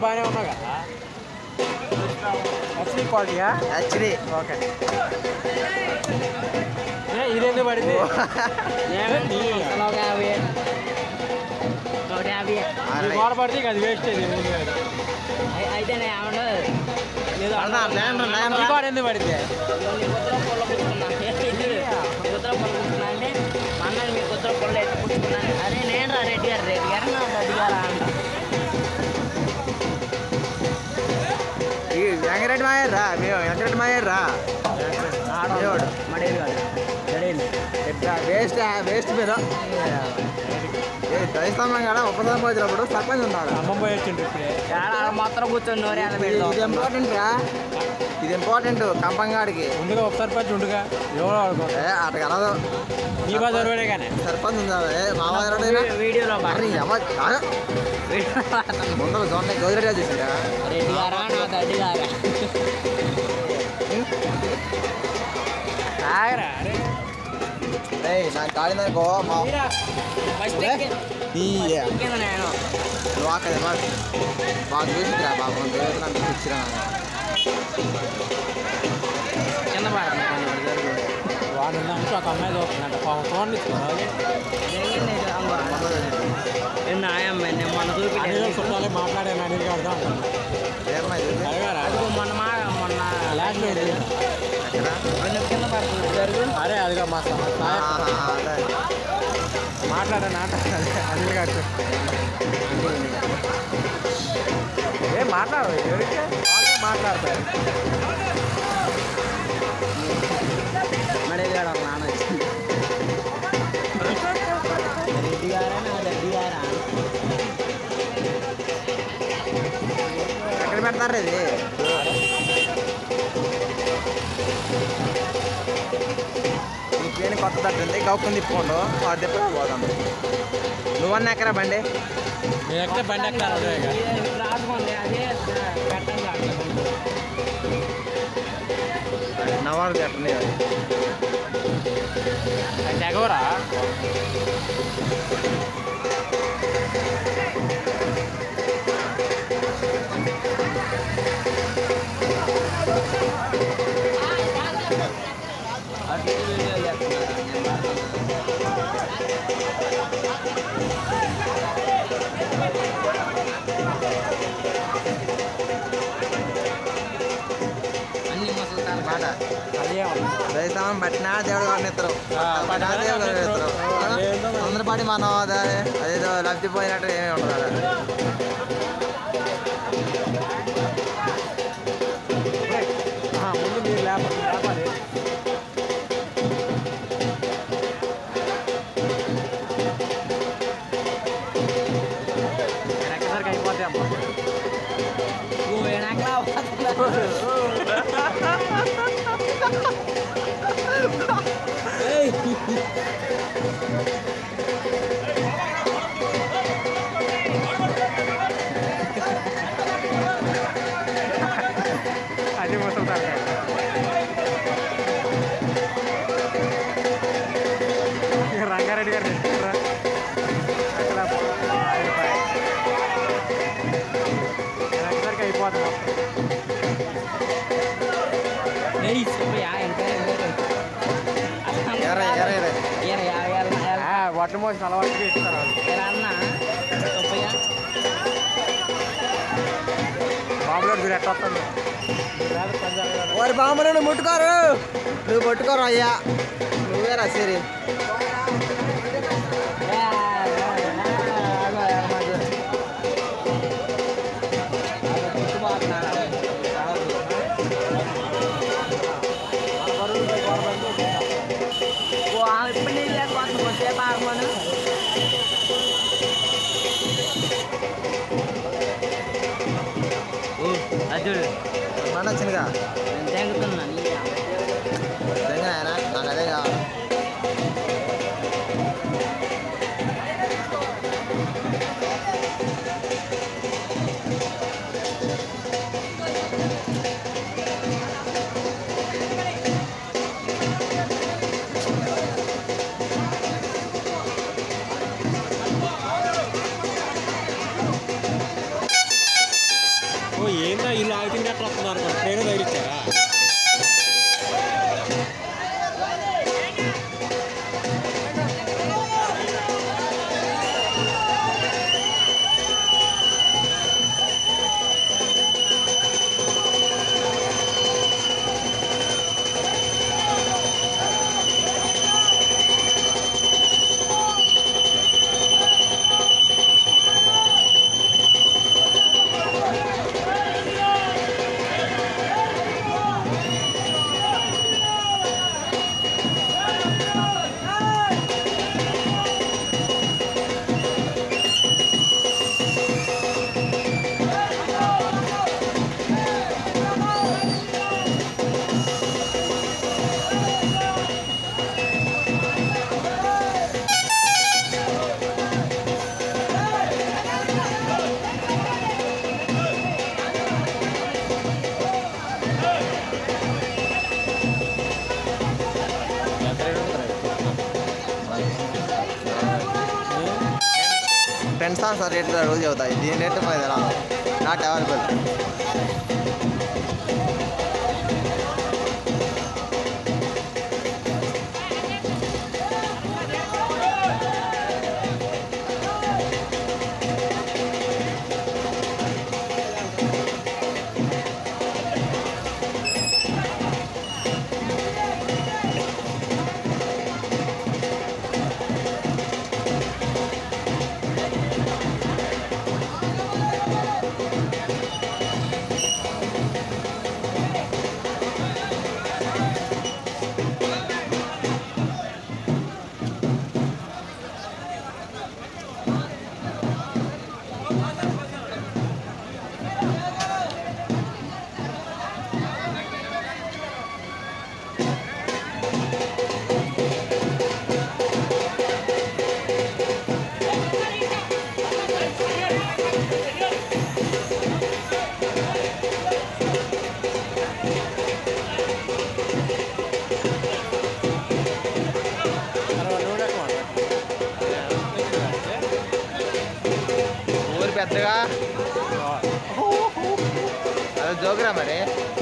బాగానే ఉన్నావు కదా హెచ్డి క్వాలిటీయా హెచ్డి ఓకే ఏ ఇదెందుకు పడింది నూట యాభై నూట యాభై ఈ గోడ పడితే ఇక అది వేస్ట్ ఇది అయి- అయితే నేను ఏమన్నా లేదు అన్నా, లేండ్రా, లేండ్రా. ఈ గోడ ఎందుకు పడింది నీ కుత్ర పొల్ల పుచ్చుకున్నా నీ కుత్ర పొల్ల పుచ్చుకున్నా అంటే మా అన్న మీ కుత్ర పొల్ల ఎత్తి పుచ్చుకున్నాను అరే నేను రా రెడ్డి గారు రెడ్డి గారు నా రెడ్డి గారు అంట ఈ వెంకరెడ్డి మాయర్ రా మేము వెంకరెడ్డి మాయర్ రా ఆడవాడు మడేది కాదు జడేది వేస్ట్ వేస్ట్ మీరు దయస్తంభం కాడ ఉపదానం పోయినప్పుడు సర్పంచ్ ఉన్నాడు అమ్మ పోయి వచ్చిండ్రు ఇప్పుడే ఆడ మొత్తం కూర్చొని నోరే ఇది ఇది ఇంపార్టెంట్ రా ఇది ఇంపార్టెంట్ కంపంగాడికి ముందుగా ఒక సర్పంచ్ ఉండుగా ఎవరో అనుకో ఏ అటు కలదు నీ బాధ ఎవరే కానీ సర్పంచ్ ఉందా ఏ మామయ్య వీడియోలో అరే ఎవ ఆగ. ముందర జోన్ గోదిరెడ్డి చేసిందా రెడ్డి గారా నా రెడ్డి గారా ఆగరా అరే ఏయ్ నాకు కాలిందనుకో మా మీరా ఫస్ట్ ఈ కింద నేను నువ్వు ఆకలి మా బాగా చూసిరా బాగా కొంత నాకు ఇచ్చిరా కింద పడుతుంది వాడు ఉన్నామంటే ఒక అమ్మాయి చూస్తుందంట పాపం చూడండి చూడాలి నాయమ్మ నేను మొన్న అనిల్ చూపించాను చుట్టాలే మాట్లాడాను అనిల్ గారితో అంటాను ఏమ్మా ఇది అడగారా అదిగో మొన్న మా మొన్న లాస్ట్ ఎక్కడ రెండు కింద పడుతుంది జరుగు అరే అదిగా మా ఆహా, అదే. మాట్లాడాను ఆట అనిల్ గారితో ఏం మాట్లాడరు ఎవరికి వాళ్ళే మాట్లాడతారు మడేది గారు ఒక నాన్న వచ్చింది రెడ్డి గారా నా రెడ్డి గారా ఎక్కడ పెడతారు ఇది ఇంకేం కొత్త తట్టుంది గౌక్కుని తిప్పుకోండు వాడు తిప్పడా పోదాం నువ్వన్న ఎక్కరా బండి నేను ఎక్కడ బండి ఎక్కుతాను అదేగా. రాసుకోండి అదే పెట్టండి అట్లా నవారు పెట్టండి అంటే ఎగవరా అటు వీడియో చేస్తున్నారు నేను మాట్లాడుతున్నాను. అన్ని ముసలి మాట అదే రైతామం పట్టినా దేవుడు వాడిని ఇస్తారు ఆ, పట్టినా దేవుడు వాడిని ఇస్తారు ఏందో మరి. తొందరపాటి మనం అదే అదేదో లబ్ధిపోయినట్టు ఏమీ ఉండదు అక్కడ. ఆ, ముందు మీరు లేప లేపాలి నేను ఎక్కడికి అయిపోతే అమ్మ నువ్వు వెనకలా పోతున్నావు. అది ముసలుతారు రంగారెడ్డి గారు తెచ్చారా? అక్కడ ఆయన పై. నేను ఎక్కడికి అయిపోతాం ఏయ్, సుబ్బయ్య, ఇంకా ఎవరు? ఎర్ర ఎర్ర ఎర్ర ఏర, ఏర, ఏర, ఏర. వడ్లు మోసిన అలవాటుగా ఇస్తారు వాళ్ళు ఏర అన్న, సుబ్బయ్య. బాబులో మీరు ఎట్లా వస్తుంది పంజాబ్ గారు. వారి బామ్మను ముట్టుకోరు నువ్వు పట్టుకోరు అయ్యా నువ్వేరా సరి ఏ, ఏ, ఏ, ఆగో, ఏర మాకు. ఆగో, చుట్టుపోతున్నాడు. ఓ, ఆ, ఇప్పుడు నీళ్ళు లేకపోతుంది కొంచెంసేపు ఆగమను ఓ, అది చూడు మన వచ్చిందిగా నేను తెంగుతున్నా నీళ్ళు నిజంగా ఆయన నాకు అదే కావాలి ఫ్రెండ్స్ సార్ రేట్ రోజు అవుతాయి దీని రేట్ మరి ఎలా నాట్ అవైలబుల్ ఊరు పెద్దగా అదే జోకురా మరి